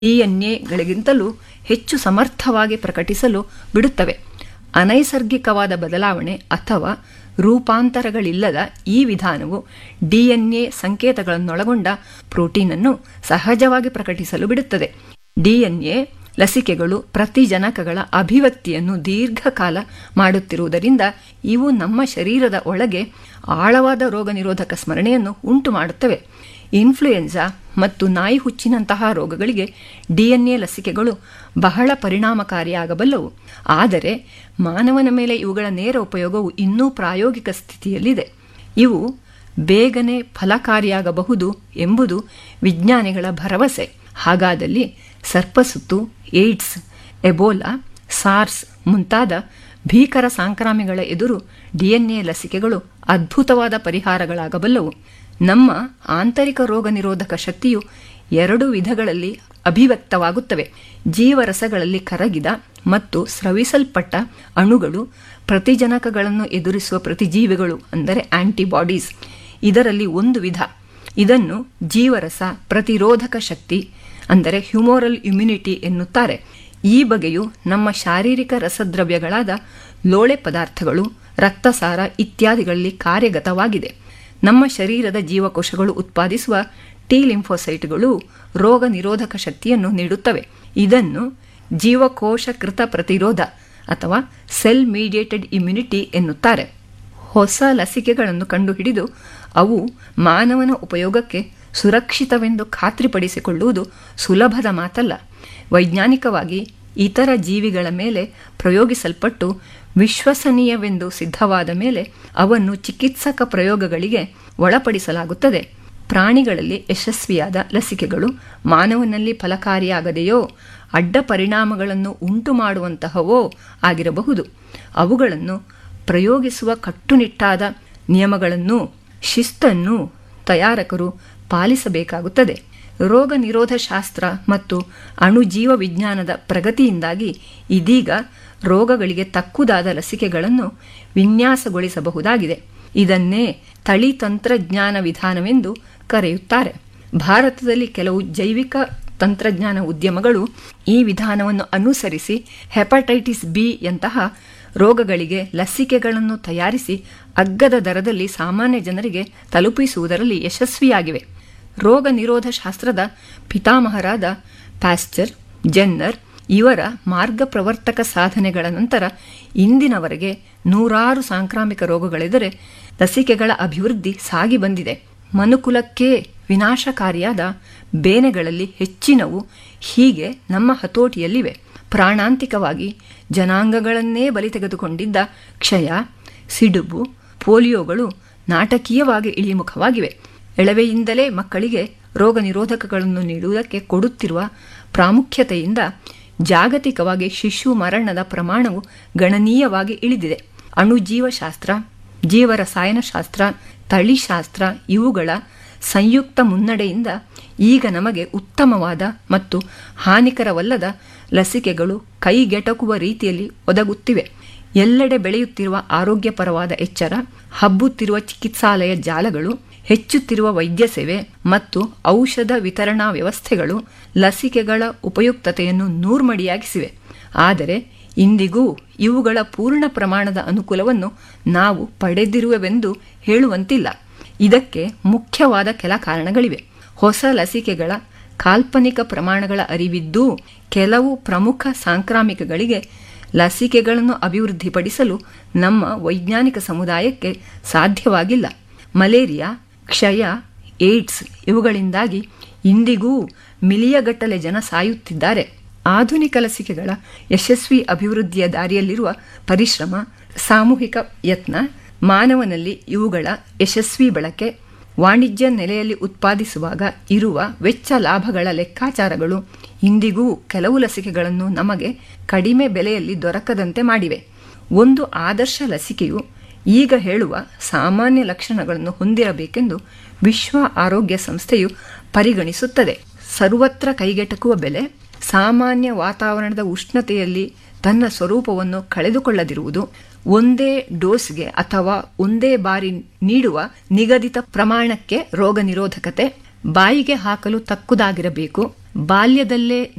ಡಿಎನ್ಎಗಳಿಗಿಂತಲೂ ಹೆಚ್ಚು ಸಮರ್ಥವಾಗಿ ಪ್ರಕಟಿಸಲು ಬಿಡುತ್ತವೆ ಅನೈಸರ್ಗಿಕವಾದ ಬದಲಾವಣೆ ಅಥವಾ ರೂಪಾಂತರಗಳಿಲ್ಲದ ಈ ವಿಧಾನವು ಡಿಎನ್ಎ ಸಂಕೇತಗಳನ್ನೊಳಗೊಂಡ ಪ್ರೋಟೀನನ್ನು ಸಹಜವಾಗಿ ಪ್ರಕಟಿಸಲು ಬಿಡುತ್ತದೆ ಡಿಎನ್ಎ ಲಸಿಕೆಗಳು ಪ್ರತಿಜನಕಗಳ ಅಭಿವ್ಯಕ್ತಿಯನ್ನು ದೀರ್ಘಕಾಲ ಮಾಡುತ್ತಿರುವುದರಿಂದ ಇವು ನಮ್ಮ ಶರೀರದ ಒಳಗೆ ಆಳವಾದ ರೋಗ ನಿರೋಧಕ ಸ್ಮರಣೆಯನ್ನು ಉಂಟು ಮಾಡುತ್ತವೆ ಇನ್ಫ್ಲೂಯೆನ್ಸಾ ಮತ್ತು ನಾಯಿ ಹುಚ್ಚಿನಂತಹ ರೋಗಗಳಿಗೆ ಡಿಎನ್ಎ ಲಸಿಕೆಗಳು ಬಹಳ ಪರಿಣಾಮಕಾರಿಯಾಗಬಲ್ಲವು ಆದರೆ ಮಾನವನ ಮೇಲೆ ಇವುಗಳ ನೇರ ಉಪಯೋಗವು ಇನ್ನೂ ಪ್ರಾಯೋಗಿಕ ಸ್ಥಿತಿಯಲ್ಲಿದೆ ಇವು ಬೇಗನೆ ಫಲಕಾರಿಯಾಗಬಹುದು ಎಂಬುದು ವಿಜ್ಞಾನಿಗಳ ಭರವಸೆ ಹಾಗಾದಲ್ಲಿ ಸರ್ಪಸುತ್ತು ಏಡ್ಸ್ ಎಬೋಲಾ ಸಾರ್ಸ್ ಮುಂತಾದ ಭೀಕರ ಸಾಂಕ್ರಾಮಿಗಳ ಎದುರು ಡಿಎನ್ಎ ಲಸಿಕೆಗಳು ಅದ್ಭುತವಾದ ಪರಿಹಾರಗಳಾಗಬಲ್ಲವು ನಮ್ಮ ಆಂತರಿಕ ರೋಗ ನಿರೋಧಕ ಶಕ್ತಿಯು ಎರಡು ವಿಧಗಳಲ್ಲಿ ಅಭಿವ್ಯಕ್ತವಾಗುತ್ತವೆ ಜೀವರಸಗಳಲ್ಲಿ ಕರಗಿದ ಮತ್ತು ಸ್ರವಿಸಲ್ಪಟ್ಟ ಅಣುಗಳು ಪ್ರತಿಜನಕಗಳನ್ನು ಎದುರಿಸುವ ಪ್ರತಿಜೀವಿಗಳು ಅಂದರೆ ಆಂಟಿಬಾಡೀಸ್ ಇದರಲ್ಲಿ ಒಂದು ವಿಧ ಇದನ್ನು ಜೀವರಸ ಪ್ರತಿರೋಧಕ ಶಕ್ತಿ ಅಂದರೆ ಹ್ಯುಮೋರಲ್ ಇಮ್ಯುನಿಟಿ ಎನ್ನುತ್ತಾರೆ ಈ ಬಗೆಯು ನಮ್ಮ ಶಾರೀರಿಕ ರಸದ್ರವ್ಯಗಳಾದ ಲೋಳೆ ಪದಾರ್ಥಗಳು ರಕ್ತಸಾರ ಇತ್ಯಾದಿಗಳಲ್ಲಿ ಕಾರ್ಯಗತವಾಗಿದೆ ನಮ್ಮ ಶರೀರದ ಜೀವಕೋಶಗಳು ಉತ್ಪಾದಿಸುವ ಟಿ ಲಿಂಫೋಸೈಟ್ಗಳು ರೋಗ ನಿರೋಧಕ ಶಕ್ತಿಯನ್ನು ನೀಡುತ್ತವೆ ಇದನ್ನು ಜೀವಕೋಶಕೃತ ಪ್ರತಿರೋಧ ಅಥವಾ ಸೆಲ್ ಮೀಡಿಯೇಟೆಡ್ ಇಮ್ಯುನಿಟಿ ಎನ್ನುತ್ತಾರೆ ಹೊಸ ಲಸಿಕೆಗಳನ್ನು ಕಂಡುಹಿಡಿದು ಅವು ಮಾನವನ ಉಪಯೋಗಕ್ಕೆ ಸುರಕ್ಷಿತವೆಂದು ಖಾತ್ರಿಪಡಿಸಿಕೊಳ್ಳುವುದು ಸುಲಭದ ಮಾತಲ್ಲ ವೈಜ್ಞಾನಿಕವಾಗಿ ಇತರ ಜೀವಿಗಳ ಮೇಲೆ ಪ್ರಯೋಗಿಸಲ್ಪಟ್ಟು ವಿಶ್ವಸನೀಯವೆಂದು ಸಿದ್ಧವಾದ ಮೇಲೆ ಅವನ್ನು ಚಿಕಿತ್ಸಕ ಪ್ರಯೋಗಗಳಿಗೆ ಒಳಪಡಿಸಲಾಗುತ್ತದೆ ಪ್ರಾಣಿಗಳಲ್ಲಿ ಯಶಸ್ವಿಯಾದ ಲಸಿಕೆಗಳು ಮಾನವನಲ್ಲಿ ಫಲಕಾರಿಯಾಗದೆಯೋ ಅಡ್ಡ ಪರಿಣಾಮಗಳನ್ನು ಉಂಟು ಮಾಡುವಂತಹವೋ ಆಗಿರಬಹುದು ಅವುಗಳನ್ನು ಪ್ರಯೋಗಿಸುವ ಕಟ್ಟುನಿಟ್ಟಾದ ನಿಯಮಗಳನ್ನು ಶಿಸ್ತನ್ನು ತಯಾರಕರು ಪಾಲಿಸಬೇಕಾಗುತ್ತದೆ ರೋಗ ನಿರೋಧ ಶಾಸ್ತ್ರ ಮತ್ತು ಅಣುಜೀವ ವಿಜ್ಞಾನದ ಪ್ರಗತಿಯಿಂದಾಗಿ ಇದೀಗ ರೋಗಗಳಿಗೆ ತಕ್ಕುದಾದ ಲಸಿಕೆಗಳನ್ನು ವಿನ್ಯಾಸಗೊಳಿಸಬಹುದಾಗಿದೆ ಇದನ್ನೇ ತಳಿ ತಂತ್ರಜ್ಞಾನ ವಿಧಾನವೆಂದು ಕರೆಯುತ್ತಾರೆ ಭಾರತದಲ್ಲಿ ಕೆಲವು ಜೈವಿಕ ತಂತ್ರಜ್ಞಾನ ಉದ್ಯಮಗಳು ಈ ವಿಧಾನವನ್ನು ಅನುಸರಿಸಿ ಹೆಪಟೈಟಿಸ್ ಬಿ ಯಂತಹ ರೋಗಗಳಿಗೆ ಲಸಿಕೆಗಳನ್ನು ತಯಾರಿಸಿ ಅಗ್ಗದ ದರದಲ್ಲಿ ಸಾಮಾನ್ಯ ಜನರಿಗೆ ತಲುಪಿಸುವುದರಲ್ಲಿ ಯಶಸ್ವಿಯಾಗಿವೆ ರೋಗ ನಿರೋಧ ಶಾಸ್ತ್ರದ ಪಿತಾಮಹರಾದ ಪ್ಯಾಸ್ಚರ್ ಜೆನ್ನರ್ ಇವರ ಮಾರ್ಗ ಪ್ರವರ್ತಕ ಸಾಧನೆಗಳ ನಂತರ ಇಂದಿನವರೆಗೆ ನೂರಾರು ಸಾಂಕ್ರಾಮಿಕ ರೋಗಗಳೆದರೆ ಲಸಿಕೆಗಳ ಅಭಿವೃದ್ಧಿ ಸಾಗಿ ಬಂದಿದೆ ಮನುಕುಲಕ್ಕೆ ವಿನಾಶಕಾರಿಯಾದ ಬೇನೆಗಳಲ್ಲಿ ಹೆಚ್ಚಿನವು ಹೀಗೆ ನಮ್ಮ ಹತೋಟಿಯಲ್ಲಿವೆ ಪ್ರಾಣಾಂತಿಕವಾಗಿ ಜನಾಂಗಗಳನ್ನೇ ಬಲಿ ತೆಗೆದುಕೊಂಡಿದ್ದ ಕ್ಷಯ ಸಿಡುಬು ಪೋಲಿಯೋಗಳು ನಾಟಕೀಯವಾಗಿ ಇಳಿಮುಖವಾಗಿವೆ ಎಳವೆಯಿಂದಲೇ ಮಕ್ಕಳಿಗೆ ರೋಗ ನಿರೋಧಕಗಳನ್ನು ನೀಡುವುದಕ್ಕೆ ಕೊಡುತ್ತಿರುವ ಪ್ರಾಮುಖ್ಯತೆಯಿಂದ ಜಾಗತಿಕವಾಗಿ ಶಿಶು ಮರಣದ ಪ್ರಮಾಣವು ಗಣನೀಯವಾಗಿ ಇಳಿದಿದೆ ಅಣುಜೀವಶಾಸ್ತ್ರ ಜೀವರಸಾಯನಶಾಸ್ತ್ರ ತಳಿಶಾಸ್ತ್ರ ಇವುಗಳ ಸಂಯುಕ್ತ ಮುನ್ನಡೆಯಿಂದ ಈಗ ನಮಗೆ ಉತ್ತಮವಾದ ಮತ್ತು ಹಾನಿಕರವಲ್ಲದ ಲಸಿಕೆಗಳು ಕೈಗೆಟಕುವ ರೀತಿಯಲ್ಲಿ ಒದಗುತ್ತಿವೆ ಎಲ್ಲೆಡೆ ಬೆಳೆಯುತ್ತಿರುವ ಆರೋಗ್ಯಪರವಾದ ಎಚ್ಚರ ಹಬ್ಬುತ್ತಿರುವ ಚಿಕಿತ್ಸಾಲಯ ಜಾಲಗಳು ಹೆಚ್ಚುತ್ತಿರುವ ವೈದ್ಯ ಸೇವೆ ಮತ್ತು ಔಷಧ ವಿತರಣಾ ವ್ಯವಸ್ಥೆಗಳು ಲಸಿಕೆಗಳ ಉಪಯುಕ್ತತೆಯನ್ನು ನೂರ್ಮಡಿಯಾಗಿಸಿವೆ ಆದರೆ ಇಂದಿಗೂ ಇವುಗಳ ಪೂರ್ಣ ಪ್ರಮಾಣದ ಅನುಕೂಲವನ್ನು ನಾವು ಪಡೆದಿರುವೆವೆಂದು ಹೇಳುವಂತಿಲ್ಲ ಇದಕ್ಕೆ ಮುಖ್ಯವಾದ ಕೆಲ ಕಾರಣಗಳಿವೆ ಹೊಸ ಲಸಿಕೆಗಳ ಕಾಲ್ಪನಿಕ ಪ್ರಮಾಣಗಳ ಅರಿವಿದ್ದೂ ಕೆಲವು ಪ್ರಮುಖ ಸಾಂಕ್ರಾಮಿಕಗಳಿಗೆ ಲಸಿಕೆಗಳನ್ನು ಅಭಿವೃದ್ಧಿಪಡಿಸಲು ನಮ್ಮ ವೈಜ್ಞಾನಿಕ ಸಮುದಾಯಕ್ಕೆ ಸಾಧ್ಯವಾಗಿಲ್ಲ ಮಲೇರಿಯಾ ಕ್ಷಯ ಏಡ್ಸ್ ಇವುಗಳಿಂದಾಗಿ ಇಂದಿಗೂ ಮಿಲಿಯಗಟ್ಟಲೆ ಜನ ಸಾಯುತ್ತಿದ್ದಾರೆ ಆಧುನಿಕ ಲಸಿಕೆಗಳ ಯಶಸ್ವಿ ಅಭಿವೃದ್ಧಿಯ ದಾರಿಯಲ್ಲಿರುವ ಪರಿಶ್ರಮ ಸಾಮೂಹಿಕ ಯತ್ನ ಮಾನವನಲ್ಲಿ ಇವುಗಳ ಯಶಸ್ವಿ ಬಳಕೆ ವಾಣಿಜ್ಯ ನೆಲೆಯಲ್ಲಿ ಉತ್ಪಾದಿಸುವಾಗ ಇರುವ ವೆಚ್ಚ ಲಾಭಗಳ ಲೆಕ್ಕಾಚಾರಗಳು ಇಂದಿಗೂ ಕೆಲವು ಲಸಿಕೆಗಳನ್ನು ನಮಗೆ ಕಡಿಮೆ ಬೆಲೆಯಲ್ಲಿ ದೊರಕದಂತೆ ಮಾಡಿವೆ ಒಂದು ಆದರ್ಶ ಲಸಿಕೆಯು ಈಗ ಹೇಳುವ ಸಾಮಾನ್ಯ ಲಕ್ಷಣಗಳನ್ನು ಹೊಂದಿರಬೇಕೆಂದು ವಿಶ್ವ ಆರೋಗ್ಯ ಸಂಸ್ಥೆಯು ಪರಿಗಣಿಸುತ್ತದೆ ಸರ್ವತ್ರ ಕೈಗೆಟಕುವ ಬೆಲೆ ಸಾಮಾನ್ಯ ವಾತಾವರಣದ ಉಷ್ಣತೆಯಲ್ಲಿ ತನ್ನ ಸ್ವರೂಪವನ್ನು ಕಳೆದುಕೊಳ್ಳದಿರುವುದು ಒಂದೇ ಡೋಸ್ಗೆ ಅಥವಾ ಒಂದೇ ಬಾರಿ ನೀಡುವ ನಿಗದಿತ ಪ್ರಮಾಣಕ್ಕೆ ರೋಗ ನಿರೋಧಕತೆ ಬಾಯಿಗೆ ಹಾಕಲು ತಕ್ಕುದಾಗಿರಬೇಕು ಬಾಲ್ಯದಲ್ಲೇ